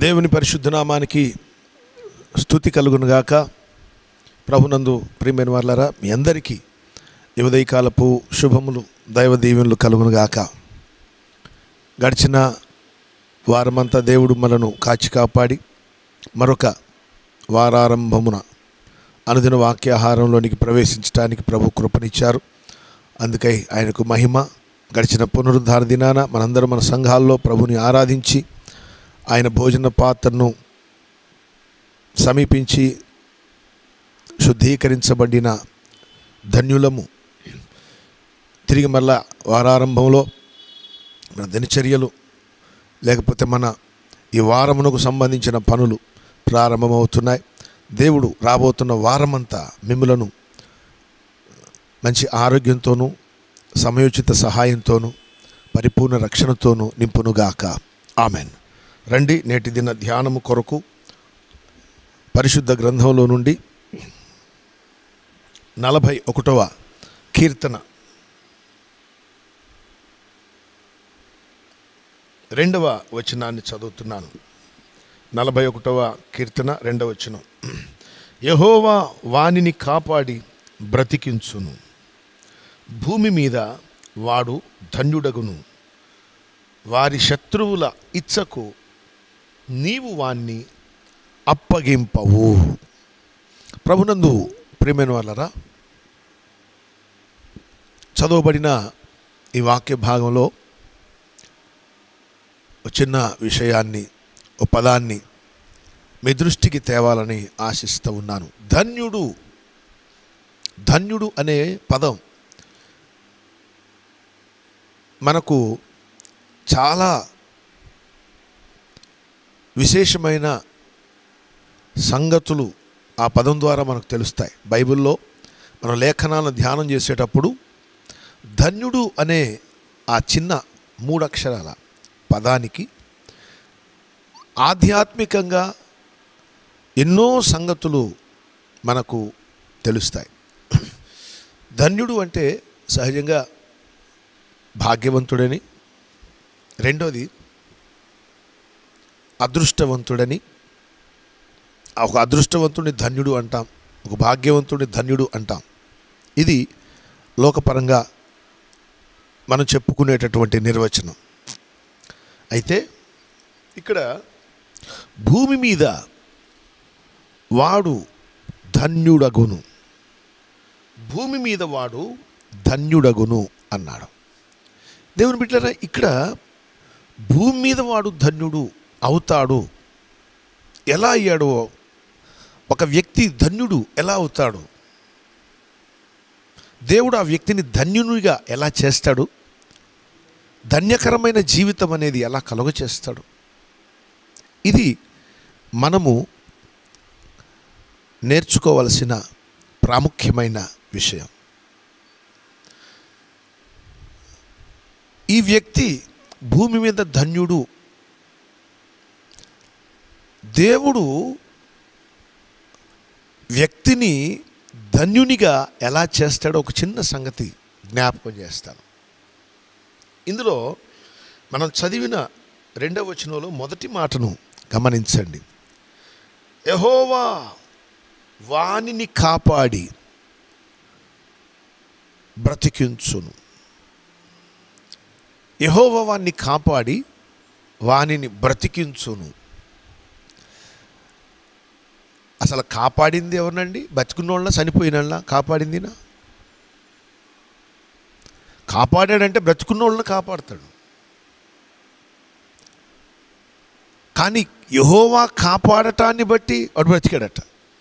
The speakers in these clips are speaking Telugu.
దేవుని పరిశుద్ధ నామానికి స్థుతి కలుగునుగాక ప్రభునందు ప్రియమైన వాళ్ళరా మీ అందరికీ ఈ ఉదయకాలపు శుభములు దైవ దీవెనలు కలుగునుగాక గడిచిన వారమంతా దేవుడు మనను కాచి కాపాడి మరొక వారారంభమున అనుదిన వాక్యాహారంలోనికి ప్రవేశించడానికి ప్రభు కృపనిచ్చారు అందుకై ఆయనకు మహిమ గడిచిన పునరుద్ధార దినాన మనందరం మన సంఘాల్లో ప్రభుని ఆరాధించి ఆయన భోజన పాత్రను సమీపించి శుద్ధీకరించబడిన ధన్యులము తిరిగి మళ్ళా వారారంభంలో మన దినచర్యలు లేకపోతే మన ఈ వారమునకు సంబంధించిన పనులు ప్రారంభమవుతున్నాయి దేవుడు రాబోతున్న వారమంతా మిమ్మలను మంచి ఆరోగ్యంతోనూ సమయోచిత సహాయంతోనూ పరిపూర్ణ రక్షణతోనూ నింపునుగాక ఆమెన్ రండి నేటి దిన ధ్యానము కొరకు పరిశుద్ధ గ్రంథంలో నుండి నలభై ఒకటవ కీర్తన రెండవ వచనాన్ని చదువుతున్నాను నలభై ఒకటవ కీర్తన రెండవ వచనం యహోవా వానిని కాపాడి బ్రతికించును భూమి మీద వాడు ధన్యుడగును వారి శత్రువుల ఇచ్చకు నీవు వాణ్ణి అప్పగింపవు ప్రభునందు ప్రియమైన వాళ్ళరా చదవబడిన ఈ వాక్య భాగంలో ఒక చిన్న విషయాన్ని ఒక పదాన్ని మీ దృష్టికి తేవాలని ఆశిస్తూ ఉన్నాను ధన్యుడు ధన్యుడు అనే పదం మనకు చాలా విశేషమైన సంగతులు ఆ పదం ద్వారా మనకు తెలుస్తాయి బైబిల్లో మనం లేఖనాలను ధ్యానం చేసేటప్పుడు ధన్యుడు అనే ఆ చిన్న మూడు అక్షరాల పదానికి ఆధ్యాత్మికంగా ఎన్నో సంగతులు మనకు తెలుస్తాయి ధన్యుడు అంటే సహజంగా భాగ్యవంతుడని రెండోది అదృష్టవంతుడని ఒక అదృష్టవంతుడిని ధన్యుడు అంటాం ఒక భాగ్యవంతుడిని ధన్యుడు అంటాం ఇది లోకపరంగా మనం చెప్పుకునేటటువంటి నిర్వచనం అయితే ఇక్కడ భూమి మీద వాడు ధన్యుడగును భూమి మీద వాడు ధన్యుడగును అన్నాడు దేవుని బిడ్డరా ఇక్కడ భూమి మీద వాడు ధన్యుడు అవుతాడు ఎలా అయ్యాడో ఒక వ్యక్తి ధన్యుడు ఎలా అవుతాడు దేవుడు ఆ వ్యక్తిని ధన్యునిగా ఎలా చేస్తాడు ధన్యకరమైన జీవితం అనేది ఎలా కలుగ చేస్తాడు ఇది మనము నేర్చుకోవలసిన ప్రాముఖ్యమైన విషయం ఈ వ్యక్తి భూమి మీద ధన్యుడు దేవుడు వ్యక్తిని ధన్యునిగా ఎలా చేస్తాడో ఒక చిన్న సంగతి జ్ఞాపకం చేస్తాను ఇందులో మనం చదివిన రెండవ వచనంలో మొదటి మాటను గమనించండి యహోవా వానిని కాపాడి బ్రతికించును యహోవ వాణ్ణి కాపాడి వానిని బ్రతికించును అసలు కాపాడింది ఎవరినండి బతుకున్నోళ్ళ చనిపోయిన కాపాడిందినా కాపాడాడంటే బ్రతుకున్నోళ్ళని కాపాడతాడు కానీ యహోవా కాపాడటాన్ని బట్టి వాడు బ్రతికాడట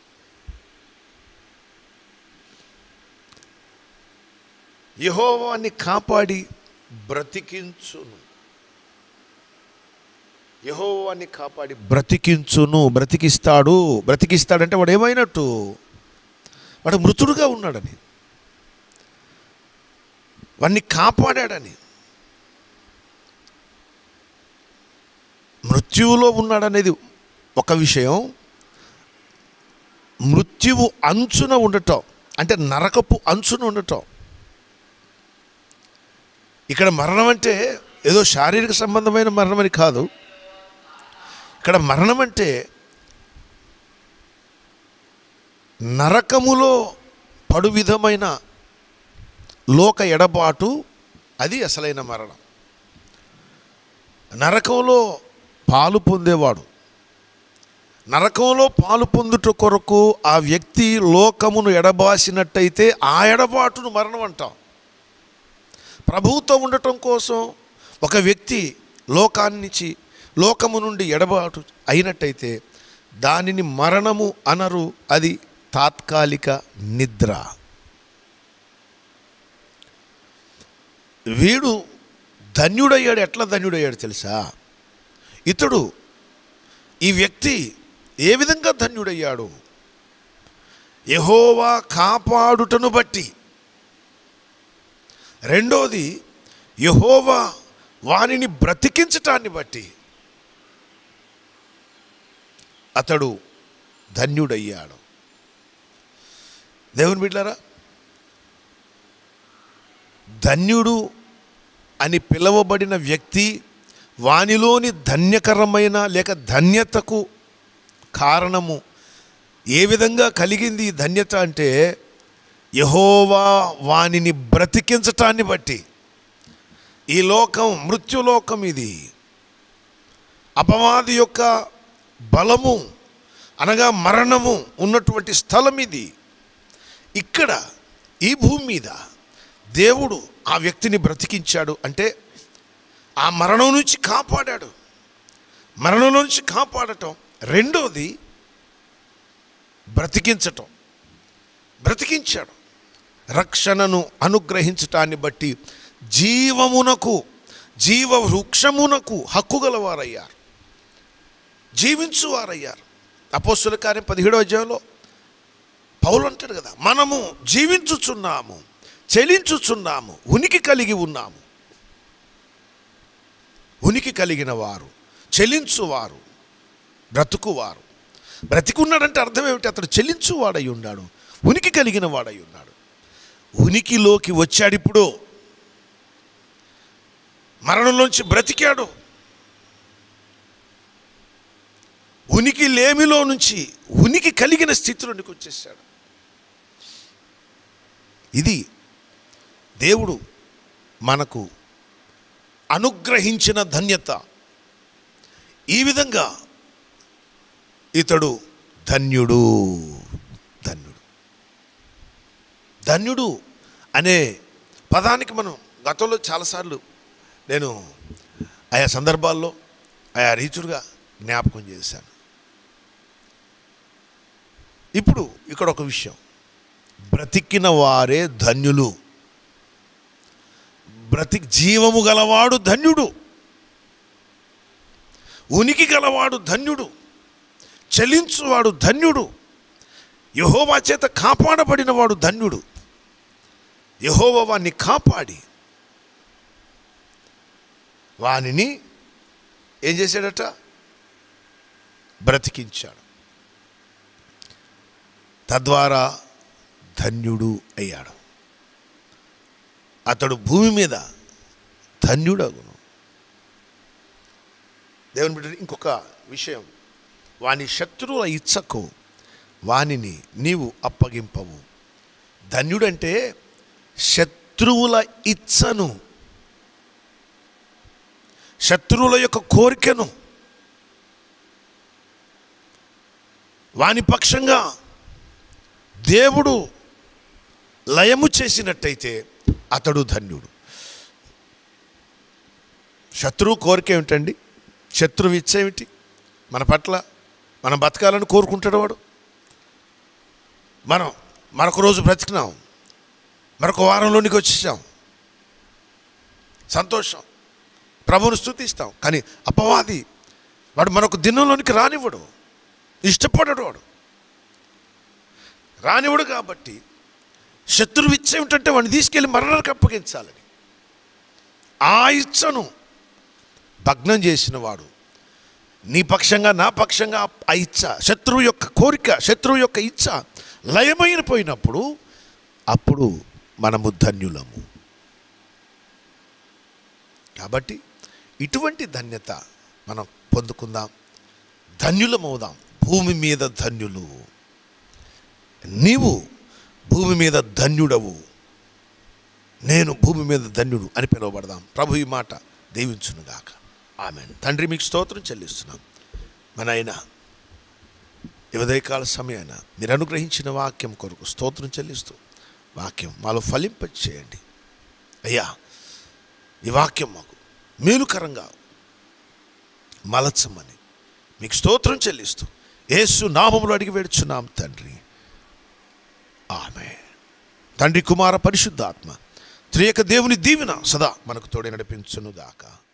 యహోవాన్ని కాపాడి బ్రతికించును యహోవాన్ని కాపాడి బ్రతికించును బ్రతికిస్తాడు బ్రతికిస్తాడంటే వాడు ఏమైనట్టు వాడు మృతుడుగా ఉన్నాడని వాడిని కాపాడాడని మృత్యువులో ఉన్నాడనేది ఒక విషయం మృత్యువు అంచున ఉండటం అంటే నరకపు అంచున ఉండటం ఇక్కడ మరణం అంటే ఏదో శారీరక సంబంధమైన మరణం అని కాదు ఇక్కడ మరణం అంటే నరకములో పడు విధమైన లోక ఎడబాటు అది అసలైన మరణం నరకంలో పాలు పొందేవాడు నరకంలో పాలు పొందుట కొరకు ఆ వ్యక్తి లోకమును ఎడబాసినట్టయితే ఆ ఎడబాటును మరణం అంటాం ప్రభువుతో ఉండటం కోసం ఒక వ్యక్తి లోకాన్నిచి లోకము నుండి ఎడబాటు అయినట్టయితే దానిని మరణము అనరు అది తాత్కాలిక నిద్ర వీడు ధన్యుడయ్యాడు ఎట్లా ధన్యుడయ్యాడు తెలుసా ఇతడు ఈ వ్యక్తి ఏ విధంగా ధన్యుడయ్యాడు యహోవా కాపాడుటను బట్టి రెండోది యహోవా వానిని బ్రతికించటాన్ని బట్టి అతడు ధన్యుడయ్యాడు దేవుని బిడ్డారా ధన్యుడు అని పిలువబడిన వ్యక్తి వానిలోని ధన్యకరమైన లేక ధన్యతకు కారణము ఏ విధంగా కలిగింది ఈ ధన్యత అంటే యహోవా వానిని బ్రతికించటాన్ని బట్టి ఈ లోకం మృత్యులోకం ఇది అపవాది యొక్క బలము అనగా మరణము ఉన్నటువంటి స్థలం ఇది ఇక్కడ ఈ భూమి మీద దేవుడు ఆ వ్యక్తిని బ్రతికించాడు అంటే ఆ మరణం నుంచి కాపాడాడు మరణం నుంచి కాపాడటం రెండోది బ్రతికించటం బ్రతికించాడు రక్షణను అనుగ్రహించటాన్ని బట్టి జీవమునకు జీవ వృక్షమునకు హక్కు గలవారయ్యారు జీవించువారయ్యారు అపోస్తుల కార్యం పదిహేడో అధ్యాయంలో పౌలు అంటాడు కదా మనము జీవించుచున్నాము చెలించుచున్నాము ఉనికి కలిగి ఉన్నాము ఉనికి కలిగిన వారు చెలించువారు బ్రతుకువారు బ్రతికున్నాడంటే అర్థం ఏమిటి అతడు చెల్లించువాడై ఉన్నాడు ఉనికి కలిగిన వాడై ఉన్నాడు ఉనికిలోకి వచ్చాడు ఇప్పుడు మరణంలోంచి బ్రతికాడు ఉనికి లేమిలో నుంచి ఉనికి కలిగిన స్థితిలోనికి వచ్చేసాడు ఇది దేవుడు మనకు అనుగ్రహించిన ధన్యత ఈ విధంగా ఇతడు ధన్యుడు ధన్యుడు ధన్యుడు అనే పదానికి మనం గతంలో చాలాసార్లు నేను ఆయా సందర్భాల్లో ఆయా రీచుడుగా జ్ఞాపకం చేశాను ఇప్పుడు ఇక్కడ ఒక విషయం బ్రతికిన వారే ధన్యులు బ్రతి జీవము గలవాడు ధన్యుడు ఉనికి గలవాడు ధన్యుడు చలించువాడు ధన్యుడు యహోవా చేత కాపాడబడిన వాడు ధన్యుడు యహోవా వాణ్ణి కాపాడి వానిని ఏం చేశాడట బ్రతికించాడు తద్వారా ధన్యుడు అయ్యాడు అతడు భూమి మీద ధన్యుడగును దేవుని బిడ్డ ఇంకొక విషయం వాని శత్రువుల ఇచ్చకు వానిని నీవు అప్పగింపవు ధన్యుడంటే శత్రువుల ఇచ్చను శత్రువుల యొక్క కోరికను వాని పక్షంగా దేవుడు లయము చేసినట్టయితే అతడు ధన్యుడు శత్రువు కోరిక ఏమిటండి శత్రువు ఇచ్చేమిటి మన పట్ల మనం బతకాలని కోరుకుంటాడు వాడు మనం మరొక రోజు బ్రతికినాం మరొక వారంలోనికి వచ్చేసాం సంతోషం ప్రభువును స్థుతిస్తాం కానీ అపవాది వాడు మరొక దినంలోనికి రానివ్వడు ఇష్టపడడు వాడు రానివ్వడు కాబట్టి శత్రువు ఇచ్చ ఏమిటంటే వాడిని తీసుకెళ్ళి మరణానికి అప్పగించాలని ఆ ఇచ్చను భగ్నం చేసిన వాడు నీ పక్షంగా నా పక్షంగా ఆ ఇచ్చ శత్రువు యొక్క కోరిక శత్రువు యొక్క ఇచ్చ లయమైన పోయినప్పుడు అప్పుడు మనము ధన్యులము కాబట్టి ఇటువంటి ధన్యత మనం పొందుకుందాం ధన్యులమవుదాం భూమి మీద ధన్యులు నీవు భూమి మీద ధన్యుడవు నేను భూమి మీద ధన్యుడు అని పిలువబడదాం ప్రభు ఈ మాట దీవించునుగాక ఆమె తండ్రి మీకు స్తోత్రం చెల్లిస్తున్నాం మన అయినా ఉదయకాల సమయాన మీరు అనుగ్రహించిన వాక్యం కొరకు స్తోత్రం చెల్లిస్తూ వాక్యం మాలో ఫలింప చేయండి అయ్యా ఈ వాక్యం మాకు మేలుకరంగా మలచమని మీకు స్తోత్రం చెల్లిస్తూ యేసు నామములు అడిగి వేడుచున్నాం తండ్రి ఆమె తండ్రి కుమార పరిశుద్ధాత్మ త్రియక దేవుని దీవెన సదా మనకు తోడే నడిపించును గాక